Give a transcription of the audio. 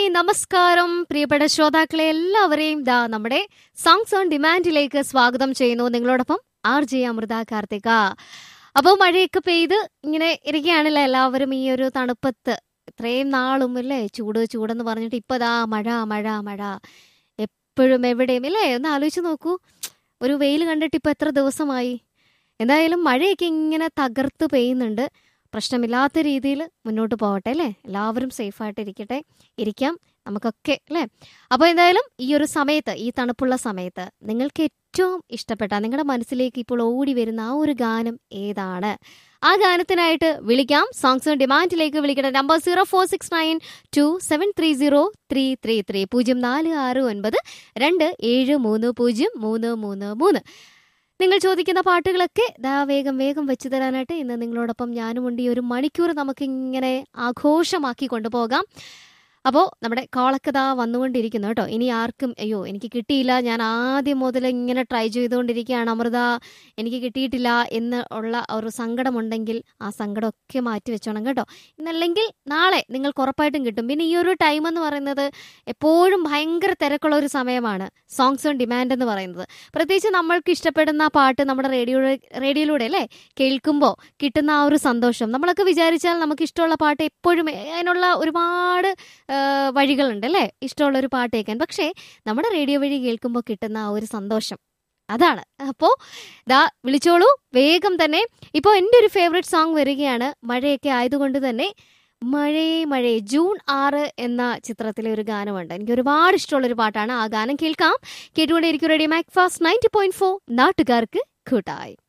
നമസ്കാരം പ്രിയപ്പെട്ട ശ്രോതാക്കളെ എല്ലാവരെയും ദാ നമ്മുടെ സോങ്സ് ഓൺ ഡിമാൻഡിലേക്ക് സ്വാഗതം ചെയ്യുന്നു നിങ്ങളോടൊപ്പം ആർ ജെ അമൃത കാർത്തിക അപ്പോൾ മഴയൊക്കെ പെയ്ത് ഇങ്ങനെ ഇരിക്കുകയാണല്ലോ എല്ലാവരും ഈ ഒരു തണുപ്പത്ത് ഇത്രയും നാളും അല്ലേ ചൂട് ചൂടെന്ന് പറഞ്ഞിട്ട് ഇപ്പൊ ദാ മഴ മഴ മഴ എപ്പോഴും എവിടെയും അല്ലേ ഒന്ന് ആലോചിച്ച് നോക്കൂ ഒരു വെയിൽ കണ്ടിട്ട് ഇപ്പൊ എത്ര ദിവസമായി എന്തായാലും മഴയൊക്കെ ഇങ്ങനെ തകർത്ത് പെയ്യുന്നുണ്ട് പ്രശ്നമില്ലാത്ത രീതിയിൽ മുന്നോട്ട് പോകട്ടെ അല്ലേ എല്ലാവരും സേഫായിട്ട് ഇരിക്കട്ടെ ഇരിക്കാം നമുക്കൊക്കെ അല്ലേ അപ്പോൾ എന്തായാലും ഈ ഒരു സമയത്ത് ഈ തണുപ്പുള്ള സമയത്ത് നിങ്ങൾക്ക് ഏറ്റവും ഇഷ്ടപ്പെട്ട നിങ്ങളുടെ മനസ്സിലേക്ക് ഇപ്പോൾ ഓടി വരുന്ന ആ ഒരു ഗാനം ഏതാണ് ആ ഗാനത്തിനായിട്ട് വിളിക്കാം സോങ്സ് ഓൺ ഡിമാൻഡിലേക്ക് വിളിക്കട്ടെ number zero four six nine two seven three zero three three three പൂജ്യം നാല് ആറ് ഒൻപത് രണ്ട് ഏഴ് മൂന്ന് പൂജ്യം മൂന്ന് മൂന്ന് മൂന്ന് നിങ്ങൾ ചോദിക്കുന്ന പാട്ടുകളൊക്കെ ദാ വേഗം വേഗം വെച്ചു തരാനായിട്ട് ഇന്ന് നിങ്ങളോടൊപ്പം ഞാനുമുണ്ട് ഈ ഒരു മണിക്കൂർ നമുക്ക് ഇങ്ങനെ ആഘോഷമാക്കി കൊണ്ടുപോകാം അപ്പോൾ നമ്മുടെ കോളൊക്കെ ദാ വന്നുകൊണ്ടിരിക്കുന്നു കേട്ടോ ഇനി ആർക്കും അയ്യോ എനിക്ക് കിട്ടിയില്ല ഞാൻ ആദ്യം മുതൽ ഇങ്ങനെ ട്രൈ ചെയ്തുകൊണ്ടിരിക്കുകയാണ് അമൃത എനിക്ക് കിട്ടിയിട്ടില്ല എന്ന് ഉള്ള ഒരു സങ്കടമുണ്ടെങ്കിൽ ആ സങ്കടമൊക്കെ മാറ്റി വെച്ചോണം കേട്ടോ ഇന്നല്ലെങ്കിൽ നാളെ നിങ്ങൾക്ക് ഉറപ്പായിട്ടും കിട്ടും പിന്നെ ഈ ഒരു ടൈം എന്ന് പറയുന്നത് എപ്പോഴും ഭയങ്കര തിരക്കുള്ള ഒരു സമയമാണ് സോങ്സ് ഓൺ ഡിമാൻഡ് എന്ന് പറയുന്നത് പ്രത്യേകിച്ച് നമ്മൾക്ക് ഇഷ്ടപ്പെടുന്ന പാട്ട് നമ്മുടെ റേഡിയോ റേഡിയോയിലൂടെ അല്ലേ കേൾക്കുമ്പോൾ കിട്ടുന്ന ആ ഒരു സന്തോഷം നമ്മളൊക്കെ വിചാരിച്ചാൽ നമുക്ക് ഇഷ്ടമുള്ള പാട്ട് എപ്പോഴും അതിനുള്ള ഒരുപാട് ആ, വഴികളുണ്ട് അല്ലേ ഇഷ്ടമുള്ള ഒരു പാട്ട് കേൾക്കാൻ പക്ഷേ നമ്മുടെ റേഡിയോ വഴി കേൾക്കുമ്പോൾ കിട്ടുന്ന ആ ഒരു സന്തോഷം അതാണ് അപ്പോൾ ദാ വിളിച്ചോളൂ വേഗം തന്നെ ഇപ്പോൾ എൻ്റെ ഒരു ഫേവറേറ്റ് സോങ് വരികയാണ് മഴയൊക്കെ ആയതുകൊണ്ട് തന്നെ മഴേ മഴേ ജൂൺ ആറ് എന്ന ചിത്രത്തിലെ ഒരു ഗാനമുണ്ട് എനിക്ക് ഒരുപാട് ഇഷ്ടമുള്ള ഒരു പാട്ടാണ് ആ ഗാനം കേൾക്കാം കേട്ടുകൊണ്ടേയിരിക്കും radio MACFAST ninety point four നാട്ടുകാർക്ക് കൂട്ടായി